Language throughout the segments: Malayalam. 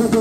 ഭാഗത്ത്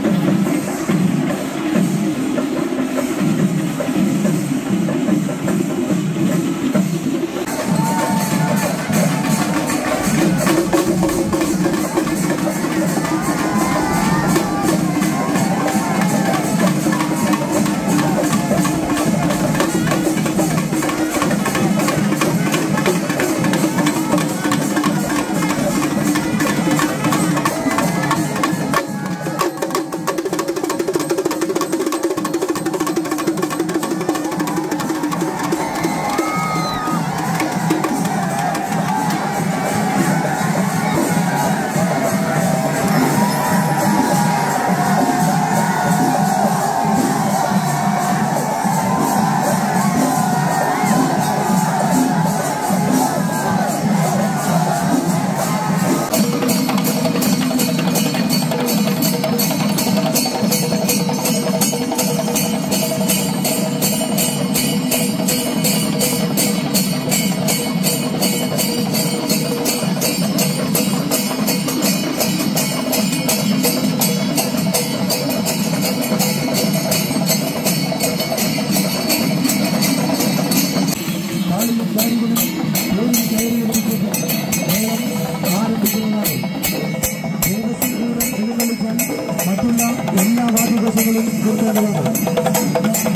താളിയും ബാരികളും പേരും കയറിയും പിടിച്ചിട്ട് മേളം ആരംഭിക്കുന്നതാണ് ദേവസ്വം എഴുന്നള്ളിച്ചാൽ മറ്റുള്ള എല്ലാ വാദ്യവശങ്ങളും നിർത്തേണ്ടതാണ്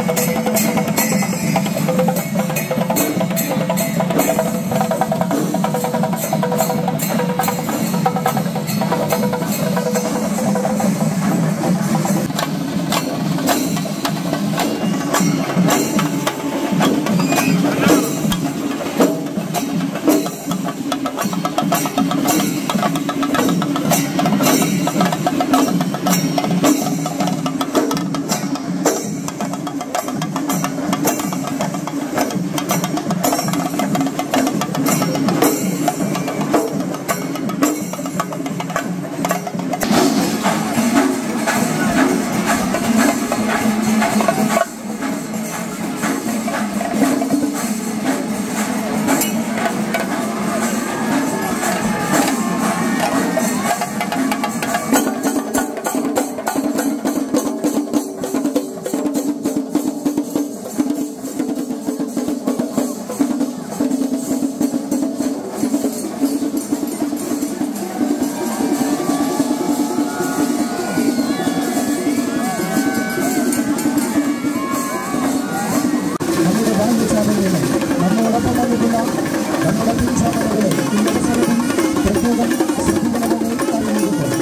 നമ്മുടെ വാദ്യശാലകളെ നമ്മോടൊപ്പം വന്നിട്ടുള്ള നമ്മുടെ പിൻശാലകളെ ഈ അവസരത്തിൽ പ്രത്യേകം ശ്രദ്ധിക്കണമെന്ന് അറിയിക്കുന്നു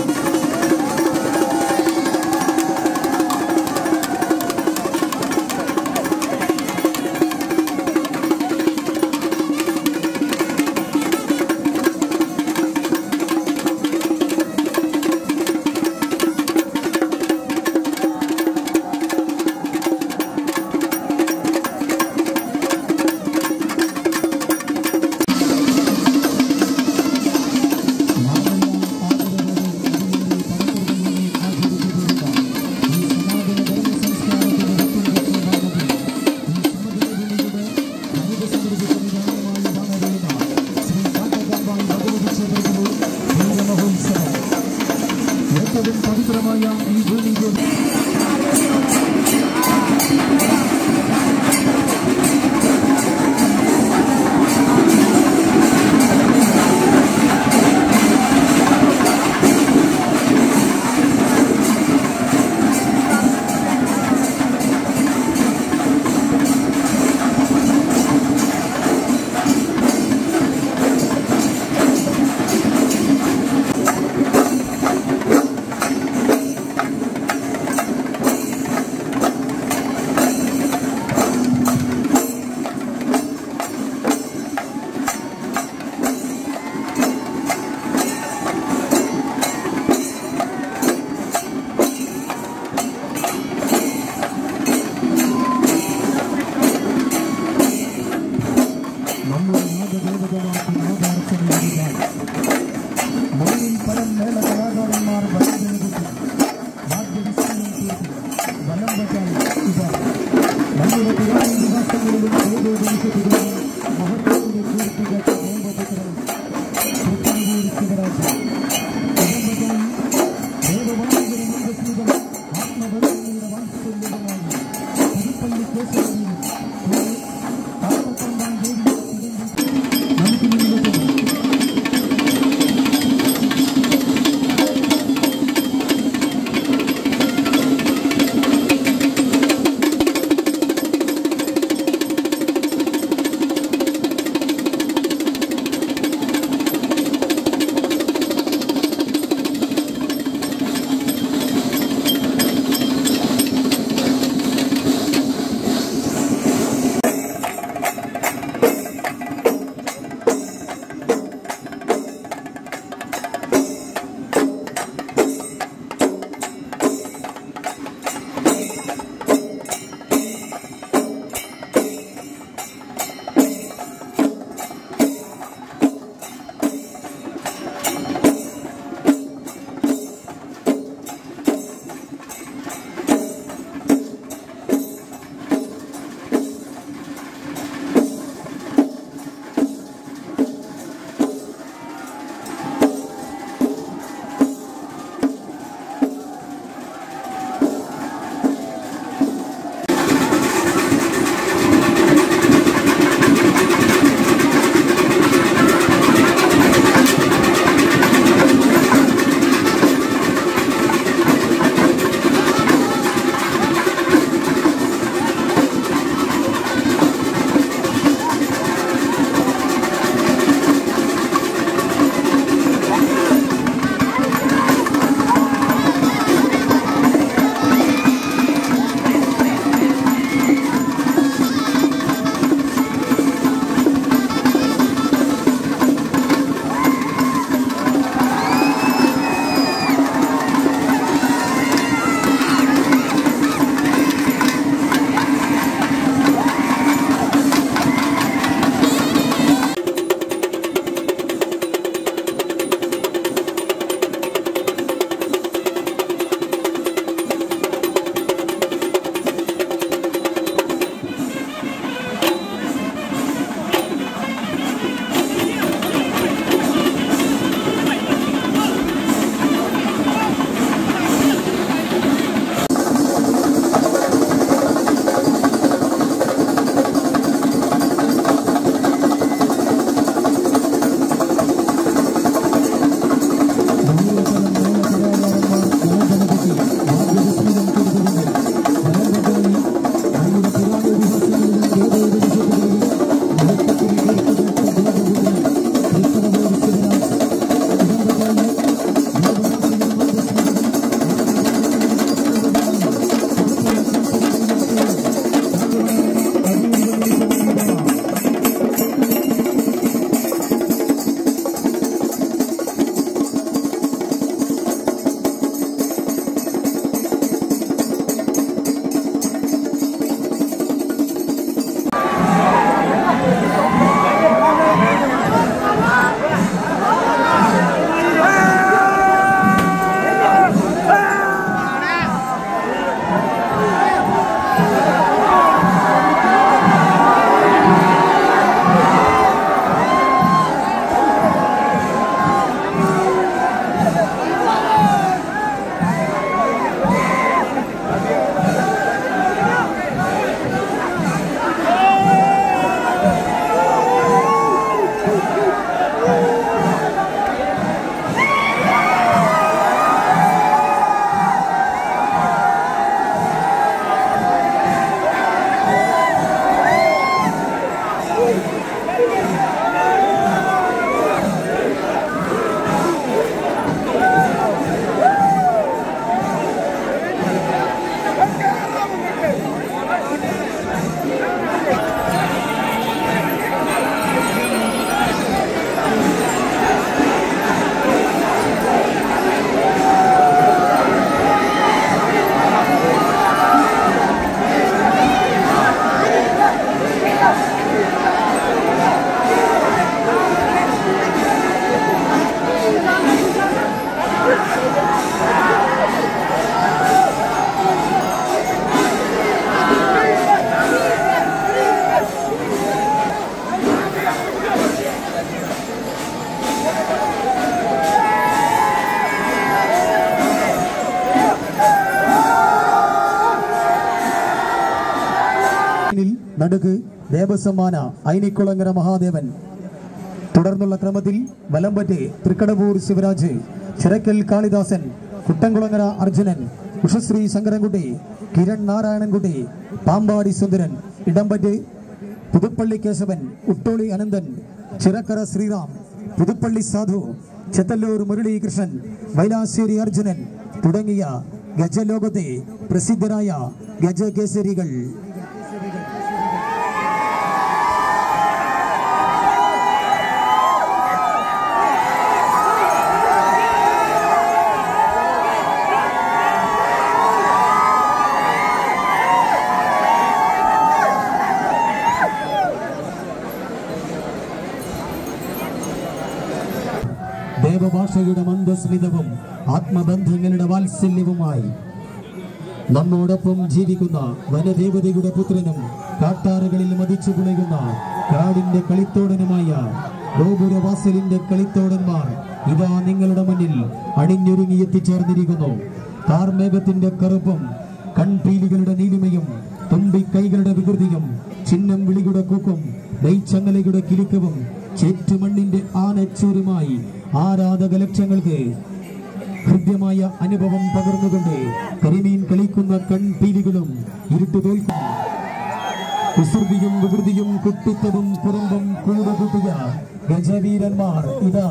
ഏറ്റവും പവിത്രമായ ഈ ഭൂമിയുടെ നമ്മുടെ നാഗദേവതമാക്കി നാഗാർച്ചന മൂന്നിൽ പരം മേള കലാകാരന്മാർ വരവേൽപ്പിച്ചു വാദ്യവിസ്മയം തീർത്തി വലം വച്ചാൽ ഇവ നമ്മുടെ പുരാണ ഇതിഹാസങ്ങളിലും ഏതോ ദേശത്തിലും മഹത്വത്തിന്റെ കീർത്തിക ദേവപുത്രൻ തൃക്കാവൂർ ശിവരാജ ഇടം വച്ചാൽ ദേവവാണിജ്യ ദേശീയ കാപ്പക്കൊണ്ടാൻ വേദി നമുക്ക് മുന്നിലേക്ക് ും നടുക്ക് ദേവസമ്മാന ഐനിക്കുളങ്ങര മഹാദേവൻ തുടർന്നുള്ള ക്രമത്തിൽ വലമ്പറ്റ് തൃക്കടവൂർ ശിവരാജ് ചിറക്കൽ കാളിദാസൻ കുട്ടംകുളങ്ങര അർജുനൻ ഉഷശ്രീ ശങ്കരൻകുട്ടി കിരൺ നാരായണൻകുട്ടി പാമ്പാടി സുന്ദരൻ ഇടമ്പറ്റ് പുതുപ്പള്ളി കേശവൻ ഉട്ടോളി അനന്തൻ ചിറക്കര ശ്രീറാം പുതുപ്പള്ളി സാധു ചെത്തല്ലൂർ മുരളീകൃഷ്ണൻ വൈലാശ്ശേരി അർജുനൻ തുടങ്ങിയ ഗജലോകത്തെ പ്രസിദ്ധരായ ഗജകേസരികൾ ദേവഭാഷയുടെ മന്ദസ്മിതവും ആത്മബന്ധങ്ങളുടെ വാത്സല്യവുമായി നമ്മോടൊപ്പം ജീവിക്കുന്ന വനദേവതയുടെ പുത്രനും കാട്ടാറുകളിൽ മതിച്ചു പുളയുന്ന കാടിന്റെ കളിത്തോടനുമായ ഗോപുരവാസലിന്റെ കളിത്തോടന്മാർ ഇതാ നിങ്ങളുടെ മുന്നിൽ അണിഞ്ഞൊരുങ്ങി എത്തിച്ചേർന്നിരിക്കുന്നു കാർമേഘത്തിന്റെ കറുപ്പും കൺപീലികളുടെ നീലിമയും തുമ്പിക്കൈകളുടെ വികൃതിയും ചിഹ്നം വിളിയുടെ കൂക്കും നെയ്ച്ചങ്ങലയുടെ കിലുക്കവും ചേറ്റുമണ്ണിന്റെ ആനച്ചൂരുമായി ആരാധക ലക്ഷങ്ങൾക്ക് ഹൃദ്യമായ അനുഭവം പകർന്നുകൊണ്ട് കരിമീൻ കളിക്കുന്ന കൺപീലികളും ഇരുട്ടു തോൽക്കും കുസൃതിയും വികൃതിയും കുട്ടിത്തവും കുറുമ്പും കൂടെ കൂട്ടിയ ഗജവീരന്മാർ ഇതാ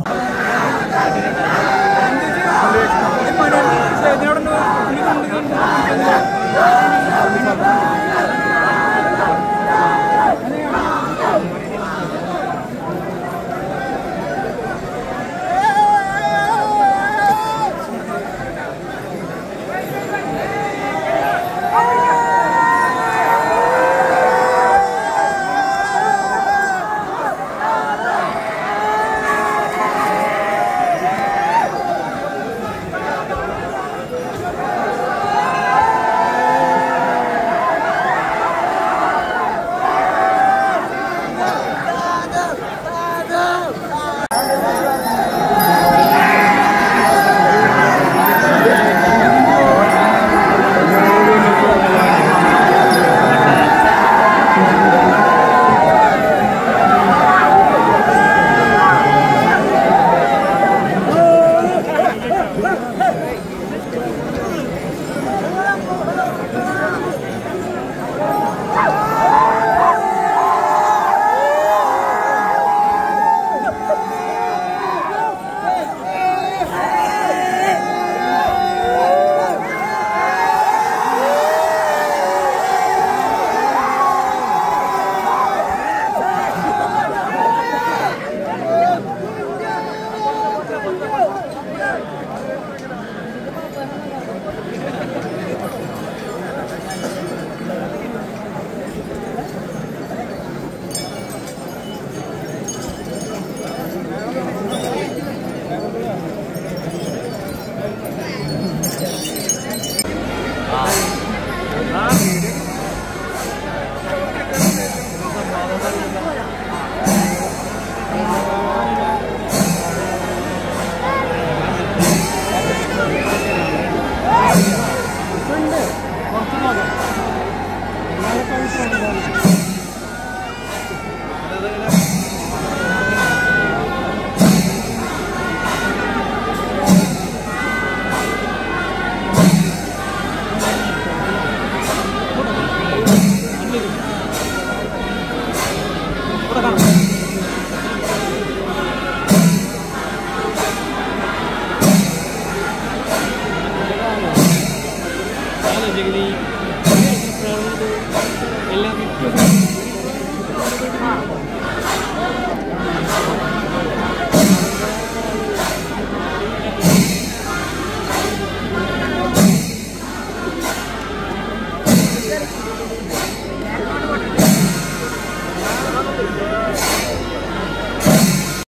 എല്ലാം